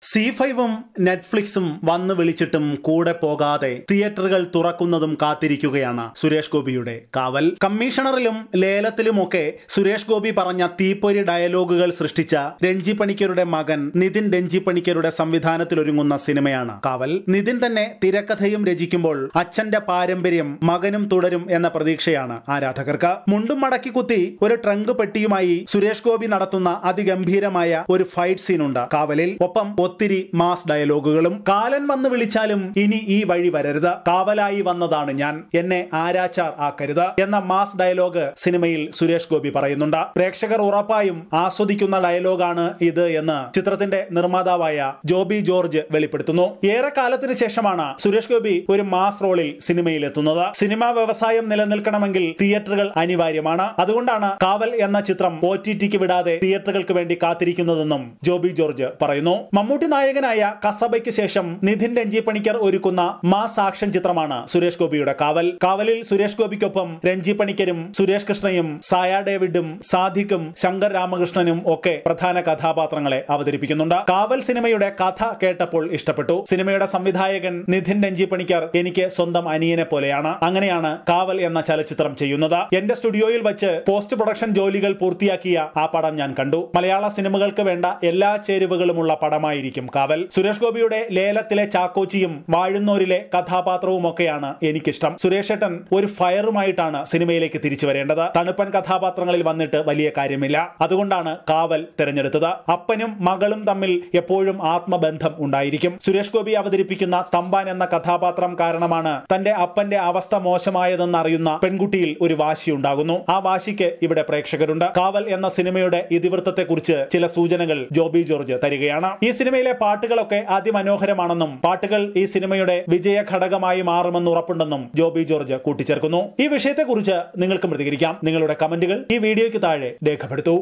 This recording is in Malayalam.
സി ഫൈവും നെറ്റ്ഫ്ലിക്സും വന്നു വിളിച്ചിട്ടും കൂടെ പോകാതെ തിയേറ്ററുകൾ തുറക്കുന്നതും കാത്തിരിക്കുകയാണ് സുരേഷ് ഗോപിയുടെ കാവൽ കമ്മീഷണറിലും ലേലത്തിലുമൊക്കെ സുരേഷ് ഗോപി പറഞ്ഞ തീപ്പൊരി ഡയലോഗുകൾ സൃഷ്ടിച്ച രഞ്ജി പണിക്കരുടെ മകൻ നിതിൻ രഞ്ജി പണിക്കരുടെ സംവിധാനത്തിലൊരുങ്ങുന്ന സിനിമയാണ് കാവൽ നിതിൻ തന്നെ തിരക്കഥയും രചിക്കുമ്പോൾ അച്ഛന്റെ പാരമ്പര്യം മകനും തുടരും എന്ന പ്രതീക്ഷയാണ് ആരാധകർക്ക് മുണ്ടും മടക്കി കുത്തി ഒരു ട്രങ്ക് പെട്ടിയുമായി സുരേഷ് ഗോപി നടത്തുന്ന അതിഗംഭീരമായ ഒരു ഫൈറ്റ് സീനുണ്ട് കാവലിൽ ഒപ്പം ഒത്തിരി മാസ് ഡയലോഗുകളും കാലൻ വന്ന് വിളിച്ചാലും ഇനി ഈ വഴി വരരുത് കാവലായി വന്നതാണ് ഞാൻ എന്നെ ആരാച്ചാർ ആക്കരുത് എന്ന മാസ് ഡയലോഗ് സിനിമയിൽ സുരേഷ് ഗോപി പറയുന്നുണ്ട് പ്രേക്ഷകർ ഉറപ്പായും ആസ്വദിക്കുന്ന ഡയലോഗാണ് ഇത് എന്ന് ചിത്രത്തിന്റെ നിർമ്മാതാവായ ജോബി ജോർജ് വെളിപ്പെടുത്തുന്നു ഏറെ കാലത്തിന് ശേഷമാണ് സുരേഷ് ഗോപി ഒരു മാസ് റോളിൽ സിനിമയിൽ എത്തുന്നത് സിനിമാ വ്യവസായം നിലനിൽക്കണമെങ്കിൽ തിയേറ്ററുകൾ അനിവാര്യമാണ് അതുകൊണ്ടാണ് കാവൽ എന്ന ചിത്രം ഒ ടി ടിക്ക് വിടാതെ തിയേറ്ററുകൾക്ക് വേണ്ടി കാത്തിരിക്കുന്നതെന്നും ജോബി ജോർജ് പറയുന്നു മമ്മൂട്ടി നായകനായ കസബയ്ക്ക് ശേഷം നിധിൻ രഞ്ജി പണിക്കർ ഒരുക്കുന്ന മാസ് ആക്ഷൻ ചിത്രമാണ് സുരേഷ് ഗോപിയുടെ കാവൽ കാവലിൽ സുരേഷ് ഗോപിക്കൊപ്പം രഞ്ജി പണിക്കരും സുരേഷ് കൃഷ്ണയും സായ ഡേവിഡും സാദിഖും ശങ്കർ രാമകൃഷ്ണനും ഒക്കെ പ്രധാന കഥാപാത്രങ്ങളെ അവതരിപ്പിക്കുന്നുണ്ട് കാവൽ സിനിമയുടെ കഥ കേട്ടപ്പോൾ ഇഷ്ടപ്പെട്ടു സിനിമയുടെ സംവിധായകൻ നിധിൻ രഞ്ജി പണിക്കർ എനിക്ക് സ്വന്തം അനിയനെ പോലെയാണ് അങ്ങനെയാണ് കാവൽ എന്ന ചലച്ചിത്രം ചെയ്യുന്നത് എന്റെ സ്റ്റുഡിയോയിൽ വെച്ച് പോസ്റ്റ് പ്രൊഡക്ഷൻ ജോലികൾ പൂർത്തിയാക്കിയ ആ പടം ഞാൻ കണ്ടു മലയാള സിനിമകൾക്ക് വേണ്ട എല്ലാ ചേരുവകളുമുള്ള പടമായിരിക്കും കാവൽ സുരേഷ് ഗോപിയുടെ ലേലത്തിലെ ചാക്കോച്ചിയും വാഴുന്നോരിലെ കഥാപാത്രവും ഒക്കെയാണ് എനിക്കിഷ്ടം സുരേഷ് ഏട്ടൻ ഒരു ഫയറുമായിട്ടാണ് സിനിമയിലേക്ക് തിരിച്ചു വരേണ്ടത് തണുപ്പൻ കഥാപാത്രങ്ങളിൽ വന്നിട്ട് വലിയ കാര്യമില്ല അതുകൊണ്ടാണ് കാവൽ തിരഞ്ഞെടുത്തത് അപ്പനും മകളും തമ്മിൽ എപ്പോഴും ആത്മബന്ധം ഉണ്ടായിരിക്കും സുരേഷ് ഗോപി അവതരിപ്പിക്കുന്ന തമ്പാൻ എന്ന കഥാപാത്രം കാരണമാണ് തന്റെ അപ്പന്റെ അവസ്ഥ മോശമായതെന്ന് അറിയുന്ന പെൺകുട്ടിയിൽ ഒരു വാശി ഉണ്ടാകുന്നു ആ വാശിക്ക് ഇവിടെ പ്രേക്ഷകരുണ്ട് കാവൽ എന്ന സിനിമയുടെ ഇതിവൃത്തത്തെക്കുറിച്ച് ചില സൂചനകൾ ജോബി ജോർജ് തരികയാണ് ഈ സിനിമയിലെ പാട്ടുകളൊക്കെ അതിമനോഹരമാണെന്നും പാട്ടുകൾ ഈ സിനിമയുടെ വിജയ ഘടകമായി മാറുമെന്ന് ഉറപ്പുണ്ടെന്നും ജോബി ജോർജ് കൂട്ടിച്ചേർക്കുന്നു ഈ വിഷയത്തെക്കുറിച്ച് നിങ്ങൾക്കും പ്രതികരിക്കാം നിങ്ങളുടെ കമന്റുകൾ ഈ വീഡിയോയ്ക്ക് താഴെ രേഖപ്പെടുത്തൂ